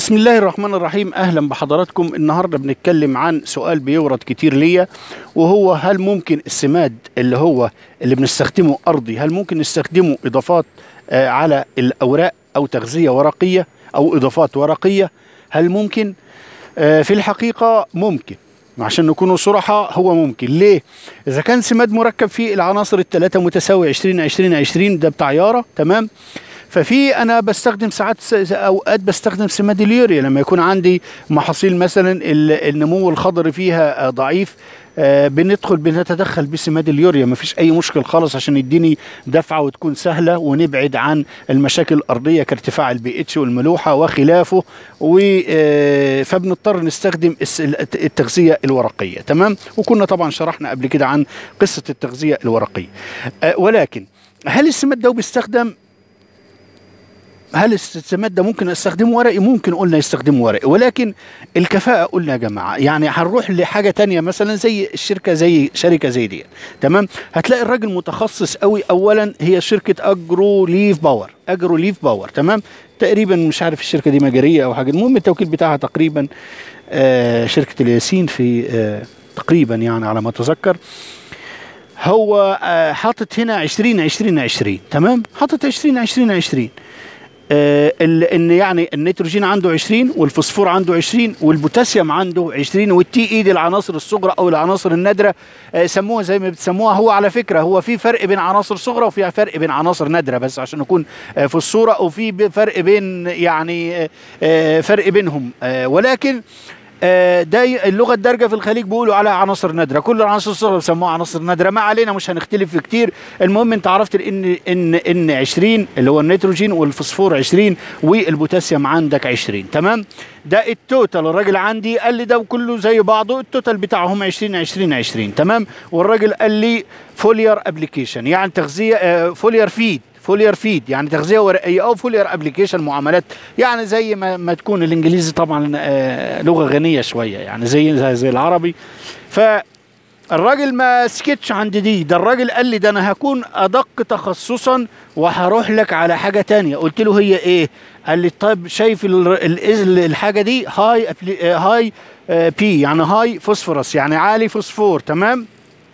بسم الله الرحمن الرحيم اهلا بحضراتكم النهارده بنتكلم عن سؤال بيورد كتير ليا وهو هل ممكن السماد اللي هو اللي بنستخدمه ارضي هل ممكن نستخدمه اضافات آه على الاوراق او تغذيه ورقيه او اضافات ورقيه هل ممكن آه في الحقيقه ممكن عشان نكونوا صراحة هو ممكن ليه؟ إذا كان سماد مركب فيه العناصر الثلاثة متساوي 20 20 20 ده بتاع يارا تمام؟ ففي انا بستخدم ساعات س- اوقات بستخدم سماد اليوريا لما يكون عندي محاصيل مثلا ال- النمو الخضري فيها آه، ضعيف آه، بندخل بنتدخل بسماد اليوريا مفيش اي مشكل خالص عشان يديني دفعه وتكون سهله ونبعد عن المشاكل الارضيه كارتفاع البي اتش والملوحه وخلافه و آه، فبنضطر نستخدم الس- التغذيه الورقيه تمام وكنا طبعا شرحنا قبل كده عن قصه التغذيه الورقيه آه، ولكن هل السماد ده بيستخدم هل السماد ده ممكن استخدمه ورقي ممكن قلنا يستخدمه ورقي ولكن الكفاءة قلنا يا جماعة يعني هنروح لحاجة تانية مثلا زي الشركة زي شركة زي دي تمام هتلاقي الراجل متخصص قوي اولا هي شركة اجرو ليف باور اجرو ليف باور تمام تقريبا مش عارف الشركة دي مجرية او حاجة المهم التوكيل بتاعها تقريبا آه شركة الياسين في آه تقريبا يعني على ما اتذكر هو آه، حاطط هنا 20 20 20 تمام حاطط 20 20 20 آه، ال- ان يعني النيتروجين عنده 20 والفوسفور عنده 20 والبوتاسيوم عنده 20 والتي اي دي العناصر الصغرى او العناصر النادره آه، سموها زي ما بتسموها هو على فكره هو في فرق بين عناصر صغرى وفي فرق بين عناصر نادره بس عشان نكون آه، في الصوره او في ب- فرق بين يعني آه، آه، فرق بينهم آه، ولكن آه، ده ي- اللغه الدارجه في الخليج بيقولوا على عناصر نادره كل العناصر الصغرى بيسموها عناصر نادره ما علينا مش هنختلف في كتير المهم انت عرفت ان ان ان 20 اللي هو النيتروجين والفوسفور 20 والبوتاسيوم عندك 20 تمام ده التوتال الراجل عندي قال لي ده كله زي بعضه التوتال بتاعهم 20 20 20 تمام والراجل قال لي فولير ابلكيشن يعني تغذيه آه، فولير فيد فولير فيد يعني تغذيه ورقيه او فولير ابلكيشن معاملات يعني زي ما, ما تكون الانجليزي طبعا آه، لغه غنيه شويه يعني زي زي, زي العربي فالراجل ما سكتش عند دي ده الراجل قال لي ده انا هكون ادق تخصصا وهروح لك على حاجه تانية قلت له هي ايه قال لي طيب شايف ال- ال- الحاجه دي هاي أبلي- آه، هاي آه، بي يعني هاي فوسفورس يعني عالي فوسفور تمام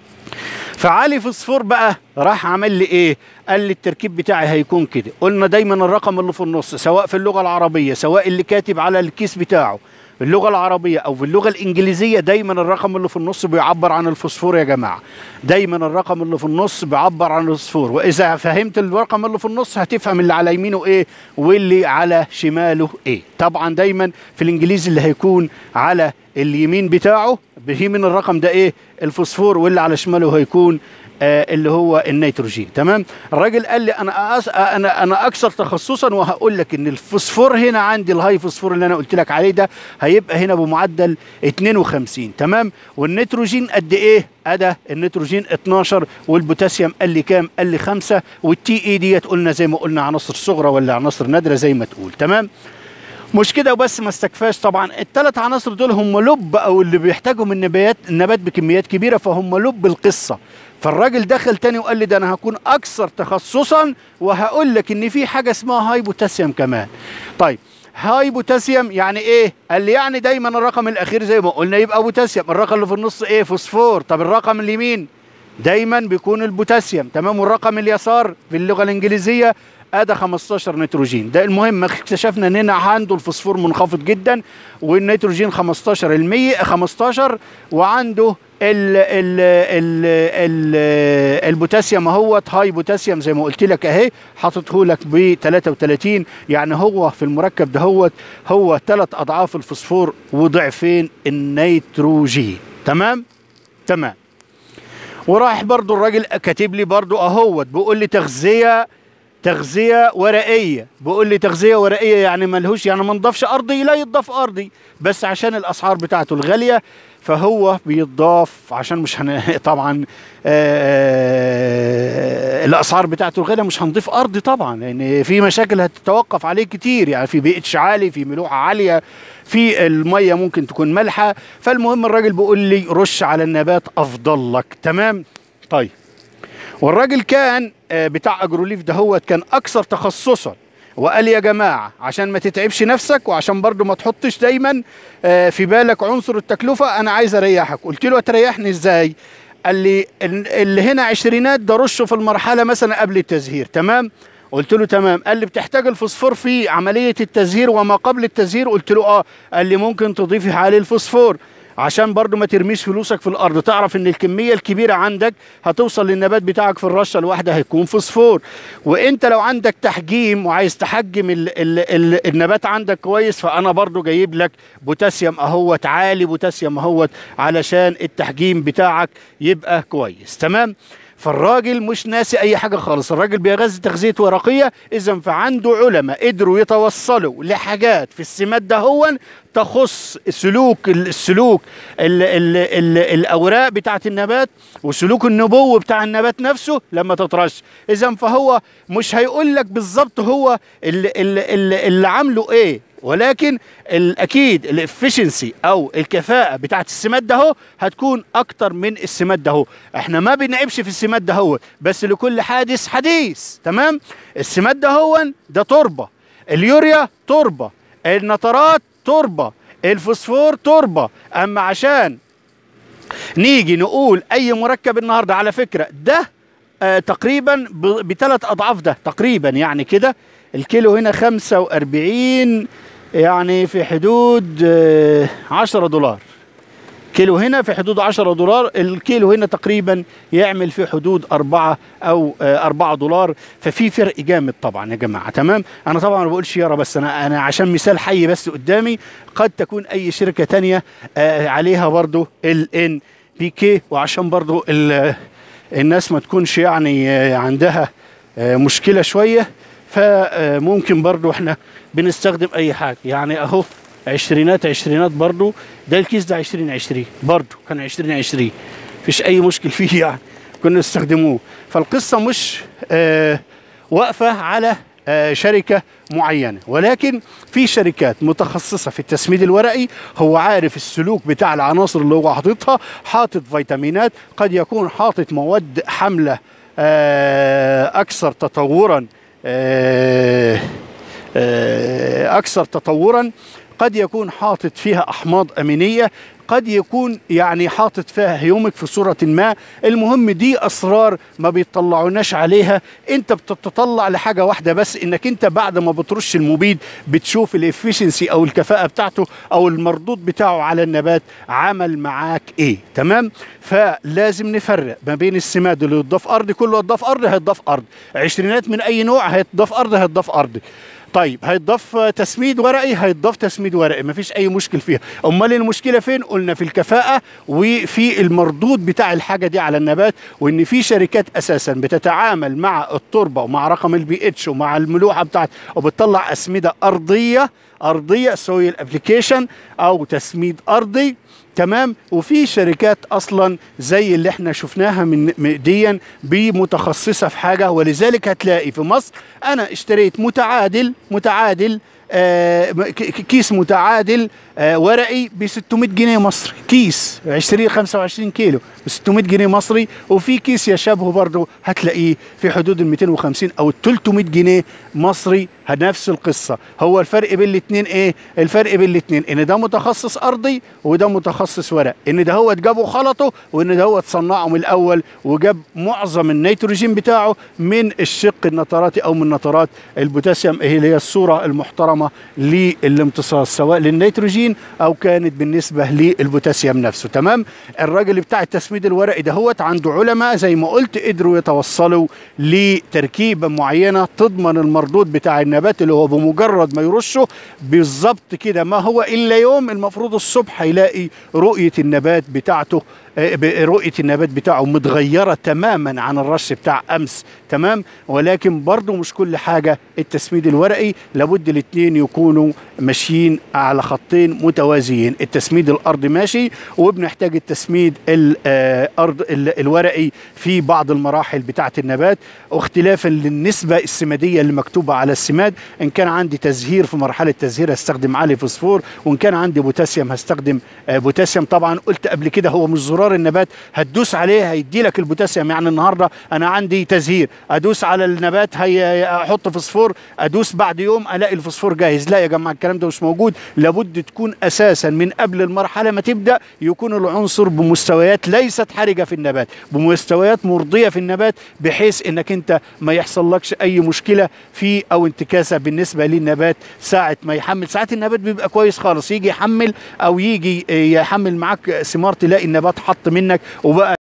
فعلي فوسفور بقى راح عمل لي ايه قال لي التركيب بتاعي هيكون كده قلنا دايما الرقم اللي في النص سواء في اللغه العربيه سواء اللي كاتب على الكيس بتاعه في اللغه العربيه او في اللغه الانجليزيه دايما الرقم اللي في النص بيعبر عن الفوسفور يا جماعه دايما الرقم اللي في النص بيعبر عن الفوسفور واذا فهمت الرقم اللي في النص هتفهم اللي على يمينه ايه واللي على شماله ايه طبعا دايما في الانجليزي اللي هيكون على اليمين بتاعه به من الرقم ده ايه الفوسفور واللي على شماله هيكون آه اللي هو النيتروجين تمام الراجل قال لي انا أس... انا انا اكثر تخصصا وهقول لك ان الفوسفور هنا عندي الهاي فوسفور اللي انا قلت لك عليه ده هيبقى هنا بمعدل 52 تمام والنيتروجين قد ايه ادى النيتروجين 12 والبوتاسيوم قال لي كام قال لي 5 والتي اي ديت قلنا زي ما قلنا عناصر صغرى ولا عناصر نادره زي ما تقول تمام مش كده وبس ما استكفاش طبعا الثلاث عناصر دول هم لب او اللي بيحتاجهم النبات النبات بكميات كبيره فهم لب القصه فالراجل دخل تاني وقال لي ده انا هكون اكثر تخصصا وهقول لك ان في حاجه اسمها هاي بوتاسيوم كمان طيب هاي بوتاسيوم يعني ايه قال لي يعني دايما الرقم الاخير زي ما قلنا يبقى بوتاسيوم الرقم اللي في النص ايه فوسفور طب الرقم اليمين دايما بيكون البوتاسيوم تمام والرقم اليسار في اللغه الانجليزيه ادى 15 نيتروجين ده المهم اكتشفنا ان هنا عنده الفوسفور منخفض جدا والنيتروجين 15 المية 15 وعنده ال ال ال ال البوتاسيوم اهوت هاي بوتاسيوم زي ما قلت لك اهي حاططه لك ب 33 يعني هو في المركب دهوت هو ثلاث اضعاف الفوسفور وضعفين النيتروجين تمام تمام وراح برضو الراجل كاتب لي برضو اهوت بيقول لي تغذيه تغذيه ورقيه بيقول لي تغذيه ورقيه يعني ملهوش يعني ما نضافش ارضي لا يضاف ارضي بس عشان الاسعار بتاعته الغاليه فهو بيضاف عشان مش هن... طبعا آه الاسعار بتاعته الغاليه مش هنضيف ارضي طبعا لان في مشاكل هتتوقف عليه كتير يعني في بي اتش عالي في ملوحه عاليه في الميه ممكن تكون مالحه فالمهم الراجل بيقول لي رش على النبات افضل لك تمام طيب والراجل كان آه، بتاع اجروليف ده هو كان اكثر تخصصا وقال يا جماعه عشان ما تتعبش نفسك وعشان برضو ما تحطش دايما آه، في بالك عنصر التكلفه انا عايز اريحك قلت له هتريحني ازاي قال لي ال- اللي هنا عشرينات ده رشه في المرحله مثلا قبل التزهير تمام قلت له تمام قال لي بتحتاج الفوسفور في عمليه التزهير وما قبل التزهير قلت له اه قال لي ممكن تضيفي عليه الفوسفور عشان برضو ما ترميش فلوسك في الارض تعرف ان الكميه الكبيره عندك هتوصل للنبات بتاعك في الرشه الواحده هيكون فوسفور وانت لو عندك تحجيم وعايز تحجم ال ال ال النبات عندك كويس فانا برضو جايب لك بوتاسيوم اهوت عالي بوتاسيوم اهوت علشان التحجيم بتاعك يبقى كويس تمام فالراجل مش ناسي اي حاجه خالص الراجل بيغذي تغذيه ورقيه اذا فعنده علماء قدروا يتوصلوا لحاجات في السمات ده هو تخص سلوك السلوك ال ال ال الاوراق بتاعه النبات وسلوك النبو بتاع النبات نفسه لما تترش اذا فهو مش هيقول لك بالظبط هو اللي, اللي, اللي عامله ايه ولكن الاكيد الافشنسي او الكفاءه بتاعت السمات ده هو هتكون اكتر من السمات ده هو احنا ما بنعيبش في السمات ده هو بس لكل حادث حديث تمام السمات ده هو ده تربه اليوريا تربه النترات تربه الفوسفور تربه اما عشان نيجي نقول اي مركب النهارده على فكره ده آه تقريبا بثلاث اضعاف ده تقريبا يعني كده الكيلو هنا 45 يعني في حدود آه 10 دولار كيلو هنا في حدود 10 دولار الكيلو هنا تقريبا يعمل في حدود 4 او 4 دولار ففي فرق جامد طبعا يا جماعه تمام انا طبعا ما بقولش يارا بس انا انا عشان مثال حي بس قدامي قد تكون اي شركه تانية عليها برضو الان بي كي وعشان برضو الناس ما تكونش يعني عندها مشكله شويه فممكن برضو احنا بنستخدم اي حاجه يعني اهو عشرينات عشرينات برضو ده الكيس ده عشرين عشرين برضو كان عشرين عشرين مفيش اي مشكل فيه يعني كنا نستخدموه فالقصة مش آه واقفة على آه شركة معينة ولكن في شركات متخصصة في التسميد الورقي هو عارف السلوك بتاع العناصر اللي هو حاططها حاطط فيتامينات قد يكون حاطط مواد حملة آه أكثر تطورا آه أكثر تطورا قد يكون حاطط فيها أحماض أمينية قد يكون يعني حاطط فيها هيومك في صورة ما المهم دي أسرار ما بيطلعوناش عليها أنت بتتطلع لحاجة واحدة بس إنك أنت بعد ما بترش المبيد بتشوف الإفشنسي أو الكفاءة بتاعته أو المردود بتاعه على النبات عمل معاك إيه تمام فلازم نفرق ما بين السماد اللي يضاف أرض كله يضاف أرض هيضاف أرض عشرينات من أي نوع هيتضاف أرض هيتضاف أرض طيب هيتضاف تسميد ورقي هيتضاف تسميد ورقي مفيش اي مشكل فيها امال المشكله فين قلنا في الكفاءه وفي المردود بتاع الحاجه دي على النبات وان في شركات اساسا بتتعامل مع التربه ومع رقم البي اتش ومع الملوحه بتاعت وبتطلع اسمده ارضيه ارضيه سويل ابلكيشن او تسميد ارضي تمام وفي شركات اصلا زي اللي احنا شفناها من ديا بمتخصصه في حاجه ولذلك هتلاقي في مصر انا اشتريت متعادل متعادل آه كيس متعادل آه ورقي ب 600 جنيه مصري كيس 20 25 كيلو ب 600 جنيه مصري وفي كيس يشابهه برضه هتلاقيه في حدود ال 250 او ال 300 جنيه مصري نفس القصه هو الفرق بين الاثنين ايه الفرق بين الاثنين ان ده متخصص ارضي وده متخصص ورق ان ده هو جابه خلطه وان ده هو صنعه من الاول وجاب معظم النيتروجين بتاعه من الشق النتراتي او من نترات البوتاسيوم اللي هي الصوره المحترمه للامتصاص سواء للنيتروجين او كانت بالنسبه للبوتاسيوم نفسه تمام الراجل بتاع التسميد الورقي دهوت عنده علماء زي ما قلت قدروا يتوصلوا لتركيبه معينه تضمن المردود بتاع النبات اللي هو بمجرد ما يرشه بالظبط كده ما هو الا يوم المفروض الصبح يلاقي رؤيه النبات بتاعته رؤيه النبات بتاعه متغيره تماما عن الرش بتاع امس تمام ولكن برضه مش كل حاجه التسميد الورقي لابد الاثنين يكونوا ماشيين على خطين متوازيين التسميد الارضي ماشي وبنحتاج التسميد الارض الورقي في بعض المراحل بتاعه النبات واختلافا للنسبه السماديه اللي مكتوبه على السماد السماد ان كان عندي تزهير في مرحله تزهير هستخدم عالي فوسفور وان كان عندي بوتاسيوم هستخدم آه، بوتاسيوم طبعا قلت قبل كده هو مش زرار النبات هتدوس عليه هيدي لك البوتاسيوم يعني النهارده انا عندي تزهير ادوس على النبات هي احط فوسفور ادوس بعد يوم الاقي الفوسفور جاهز لا يا جماعه الكلام ده مش موجود لابد تكون اساسا من قبل المرحله ما تبدا يكون العنصر بمستويات ليست حرجه في النبات بمستويات مرضيه في النبات بحيث انك انت ما يحصلكش اي مشكله في او انتكاسه بالنسبه للنبات ساعه ما يحمل ساعات النبات بيبقى كويس خالص يجي يحمل او يجي يحمل معاك ثمار تلاقي النبات حط منك وبقى